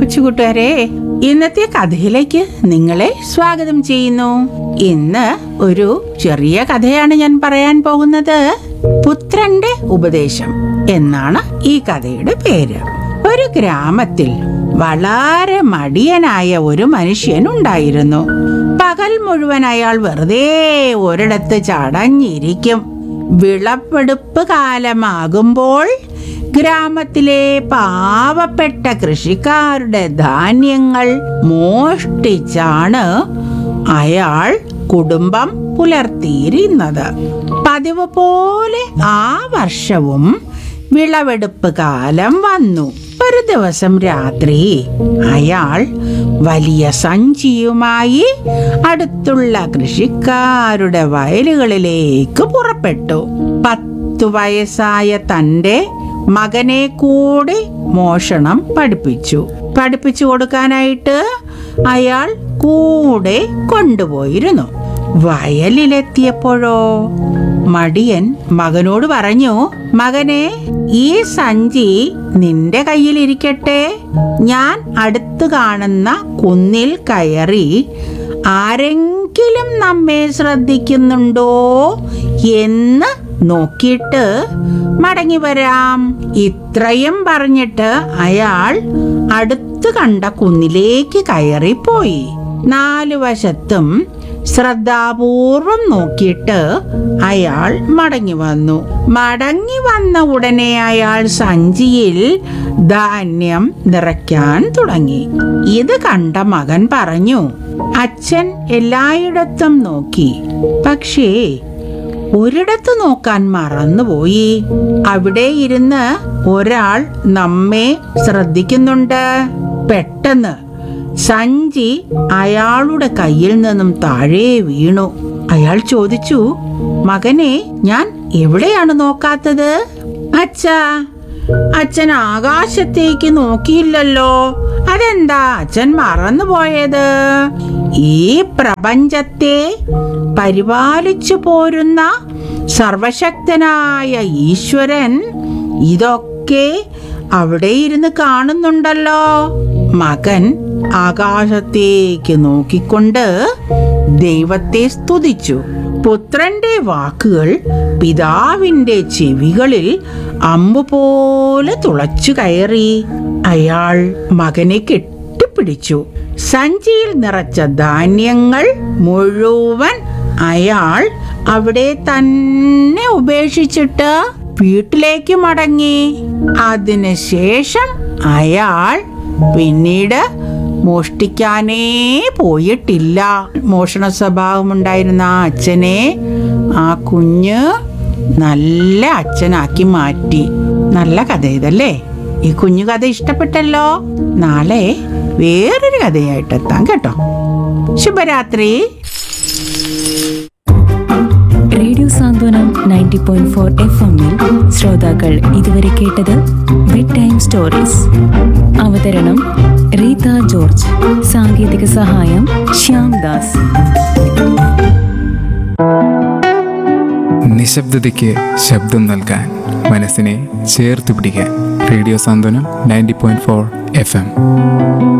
കൊച്ചുകൂട്ടുകാരെ ഇന്നത്തെ കഥയിലേക്ക് നിങ്ങളെ സ്വാഗതം ചെയ്യുന്നു ഇന്ന് ഒരു ചെറിയ കഥയാണ് ഞാൻ പറയാൻ പോകുന്നത് പുത്രന്റെ ഉപദേശം എന്നാണ് ഈ കഥയുടെ പേര് ഒരു ഗ്രാമത്തിൽ വളരെ മടിയനായ ഒരു മനുഷ്യൻ ഉണ്ടായിരുന്നു പകൽ മുഴുവൻ അയാൾ വെറുതെ ഒരിടത്ത് ചടഞ്ഞിരിക്കും വിളവെടുപ്പ് കാലമാകുമ്പോൾ ഗ്രാമത്തിലെ പാവപ്പെട്ട കൃഷിക്കാരുടെ ധാന്യങ്ങൾ മോഷ്ടിച്ചാണ് അയാൾ കുടുംബം പുലർത്തിയിരുന്നത് പതിവ് പോലെ ആ വർഷവും വിളവെടുപ്പ് കാലം വന്നു ഒരു ദിവസം രാത്രി അയാൾ വലിയ സഞ്ചിയുമായി അടുത്തുള്ള കൃഷിക്കാരുടെ വയലുകളിലേക്ക് പുറപ്പെട്ടു പത്തു വയസ്സായ തന്റെ മകനെ കൂടി മോഷണം പഠിപ്പിച്ചു പഠിപ്പിച്ചു കൊടുക്കാനായിട്ട് അയാൾ കൂടെ കൊണ്ടുപോയിരുന്നു വയലിലെത്തിയപ്പോഴോ മടിയൻ മകനോട് പറഞ്ഞു മകനെ ഈ സഞ്ചി നിന്റെ കയ്യിലിരിക്കട്ടെ ഞാൻ അടുത്ത് കാണുന്ന കുന്നിൽ കയറി ആരെങ്കിലും നമ്മെ ശ്രദ്ധിക്കുന്നുണ്ടോ എന്ന് നോക്കിയിട്ട് മടങ്ങി വരാം ഇത്രയും പറഞ്ഞിട്ട് അയാൾ അടുത്ത് കണ്ട കുന്നിലേക്ക് കയറിപ്പോയി നാലു വശത്തും ശ്രദ്ധാപൂർവം നോക്കിയിട്ട് അയാൾ മടങ്ങി വന്നു മടങ്ങി വന്ന ഉടനെ അയാൾ സഞ്ചിയിൽ ധാന്യം നിറയ്ക്കാൻ തുടങ്ങി ഇത് കണ്ട മകൻ പറഞ്ഞു അച്ഛൻ എല്ലായിടത്തും നോക്കി പക്ഷേ ഒരിടത്ത് നോക്കാൻ മറന്നുപോയി അവിടെ ഇരുന്ന് ഒരാൾ നമ്മെ ശ്രദ്ധിക്കുന്നുണ്ട് പെട്ടെന്ന് സഞ്ചി അയാളുടെ കയ്യിൽ നിന്നും താഴെ വീണു അയാൾ ചോദിച്ചു മകനെ ഞാൻ എവിടെയാണ് നോക്കാത്തത് അച്ഛാ അച്ഛൻ ആകാശത്തേക്ക് നോക്കിയില്ലല്ലോ അതെന്താ അച്ഛൻ മറന്നുപോയത് ഈ പ്രപഞ്ചത്തെ പരിപാലിച്ചു പോരുന്ന സർവശക്തനായ ഈശ്വരൻ ഇതൊക്കെ അവിടെ ഇരുന്ന് കാണുന്നുണ്ടല്ലോ മകൻ ആകാശത്തേക്ക് നോക്കിക്കൊണ്ട് ദൈവത്തെ സ്തുതിച്ചു പുത്രന്റെ വാക്കുകൾ പിതാവിന്റെ ചെവികളിൽ അമ്പ് പോലെ തുളച്ചു കയറി അയാൾ മകനെ കെട്ടിപ്പിടിച്ചു സഞ്ചിയിൽ നിറച്ച ധാന്യങ്ങൾ മുഴുവൻ അയാൾ അവിടെ തന്നെ ഉപേക്ഷിച്ചിട്ട് വീട്ടിലേക്ക് മടങ്ങി അതിനുശേഷം അയാൾ പിന്നീട് മോഷ്ടിക്കാനേ പോയിട്ടില്ല മോഷണ സ്വഭാവമുണ്ടായിരുന്ന ആ അച്ഛനെ ആ കുഞ്ഞ് നല്ല അച്ഛനാക്കി മാറ്റി നല്ല കഥ ഇതല്ലേ ഈ കുഞ്ഞു കഥ ഇഷ്ടപ്പെട്ടല്ലോ നാളെ വേറൊരു കഥയായിട്ട് എത്താം കേട്ടോ ശുഭരാത്രി radio Santhwanam ninety point four F എമ്മിൽ ശ്രോതാക്കൾ ഇതുവരെ കേട്ടത് ബെഡ് ടൈം സ്റ്റോറീസ് അവതരണം റീത ജോർജ് സാങ്കേതിക സഹായം ശ്യാം ദാസ് നിശബ്ദതയ്ക്ക് ശബ്ദം നൽകാൻ മനസ്സിനെ ചേർത്ത് പിടിക്കാൻ radio Santhwanam ninety point four F M